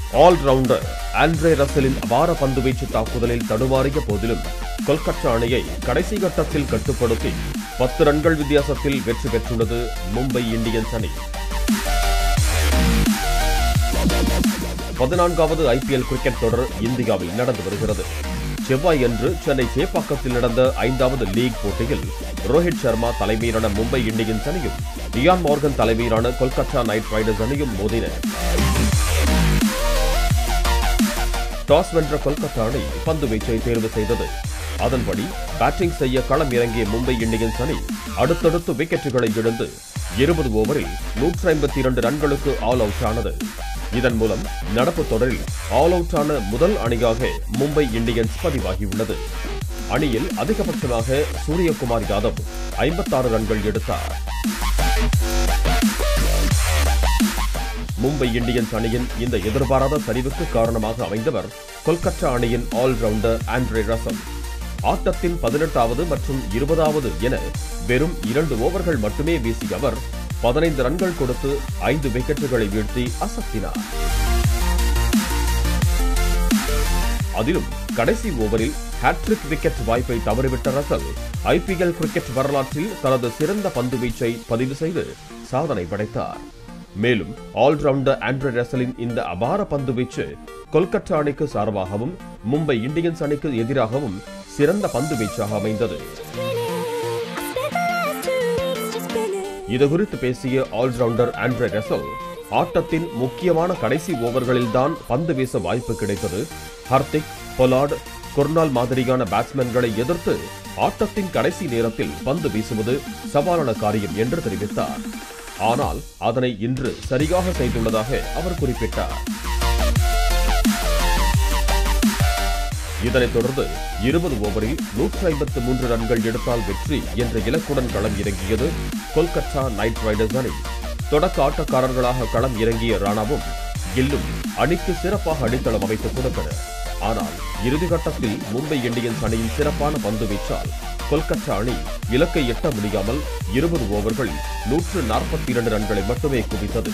allrounder Andre ரசலின் அபார பந்துவீச்சு தாக்குதலில் தடுமாறிய போதிலும் கொல்கத்தா அணியை கடைசி கட்டத்தில் கட்டுப்படுத்தி பத்து ரன்கள் வித்தியாசத்தில் வெற்றி பெற்றுள்ளது மும்பை இந்தியன்ஸ் அணி பதினான்காவது ஐபிஎல் கிரிக்கெட் தொடர் இந்தியாவில் நடந்து வருகிறது செவ்வாய் அன்று சென்னை சேப்பாக்கத்தில் நடந்த ஐந்தாவது லீக் போட்டியில் ரோஹித் சர்மா தலைமையிலான மும்பை இந்தியன்ஸ் அணியும் இயான் மார்கன் தலைமையிலான கொல்கத்தா நைட் ரைடர்ஸ் அணியும் மோதின டாஸ் வென்ற கொல்கத்தா அணி பந்து வீச்சை தேர்வு செய்தது அதன்படி பேட்டிங் செய்ய களம் இறங்கிய மும்பை இந்தியன்ஸ் அணி அடுத்தடுத்து விக்கெட்டுகளை இழந்து இருபது ஓவரில் நூற்றி ஐம்பத்தி இரண்டு ரன்களுக்கு ஆல் அவுட் ஆனது இதன் மூலம் நடப்பு தொடரில் ஆல் அவுட் ஆன முதல் அணியாக மும்பை இந்தியன்ஸ் பதிவாகியுள்ளது அணியில் அதிகபட்சமாக சூரியகுமார் யாதவ் ஐம்பத்தாறு ரன்கள் எடுத்தார் மும்பை இந்தியன்ஸ் அணியின் இந்த எதிர்பாராத சரிவுக்கு காரணமாக அமைந்தவர் கொல்கத்தா அணியின் ஆல்ரவுண்டர் ஆண்ட்ரே ரசல் ஆட்டத்தின் பதினெட்டாவது மற்றும் இருபதாவது என வெறும் இரண்டு ஓவர்கள் மட்டுமே வீசிய அவர் பதினைந்து ரன்கள் கொடுத்து ஐந்து விக்கெட்டுகளை வீழ்த்தி அசத்தினார் அதிலும் கடைசி ஓவரில் ஹாட்ரிக் விக்கெட் வாய்ப்பை தவறிவிட்ட ரசல் ஐபிஎல் கிரிக்கெட் வரலாற்றில் தனது சிறந்த பந்து வீச்சை பதிவு செய்து சாதனை படைத்தார் மேலும் ஆல்ரவுண்டர் ஆண்ட்ரே ரசலின் இந்த அபார பந்து வீச்சு கொல்கத்தா அணிக்கு சார்பாகவும் மும்பை இந்தியன்ஸ் அணிக்கு எதிராகவும் சிறந்த பந்து வீச்சாக அமைந்தது இதுகுறித்து பேசிய ஆல்ரவுண்டர் ஆண்ட்ரே ரசல் ஆட்டத்தின் முக்கியமான கடைசி ஓவர்களில்தான் பந்து வீச வாய்ப்பு கிடைத்தது ஹர்திக் பொலார்ட் குர்னால் மாதிரியான பேட்ஸ்மேன்களை எதிர்த்து ஆட்டத்தின் கடைசி நேரத்தில் பந்து வீசுவது சவாலான காரியம் என்று தெரிவித்தார் ஆனால் அதனை இன்று சரியாக செய்துள்ளதாக அவர் குறிப்பிட்டார் இதனைத் தொடர்ந்து இருபது ஓவரில் நூற்றி ஐம்பத்து மூன்று ரன்கள் எடுத்தால் வெற்றி என்ற இலக்குடன் களம் இறங்கியது கொல்கத்தா நைட் ரைடர்ஸ் அணி தொடக்க ஆட்டக்காரர்களாக களம் இறங்கிய ராணாவும் கில்லும் அணிக்கு சிறப்பாக அடித்தளம் அமைத்துக் கொடுத்தனர் ஆனால் இறுதிக்கட்டத்தில் மும்பை இந்தியன்ஸ் அணியின் சிறப்பான பந்து வீச்சால் கொல்கத்தா அணி இலக்கை எட்ட முடியாமல் இருபது ஓவர்களில் நூற்று நாற்பத்தி இரண்டு ரன்களை மட்டுமே குவித்தது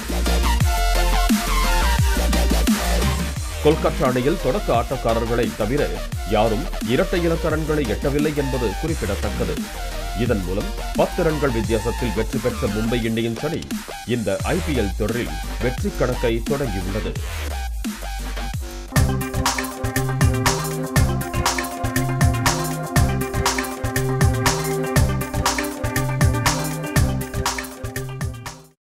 கொல்கத்தா அணியில் தொடக்க ஆட்டக்காரர்களை தவிர யாரும் இரட்டை இலக்க ரன்களை எட்டவில்லை என்பது குறிப்பிடத்தக்கது இதன் மூலம் பத்து ரன்கள் வித்தியாசத்தில் வெற்றி பெற்ற மும்பை இந்தியன்ஸ் அணி இந்த ஐபிஎல் தொடரில் வெற்றி கணக்கை தொடங்கியுள்ளது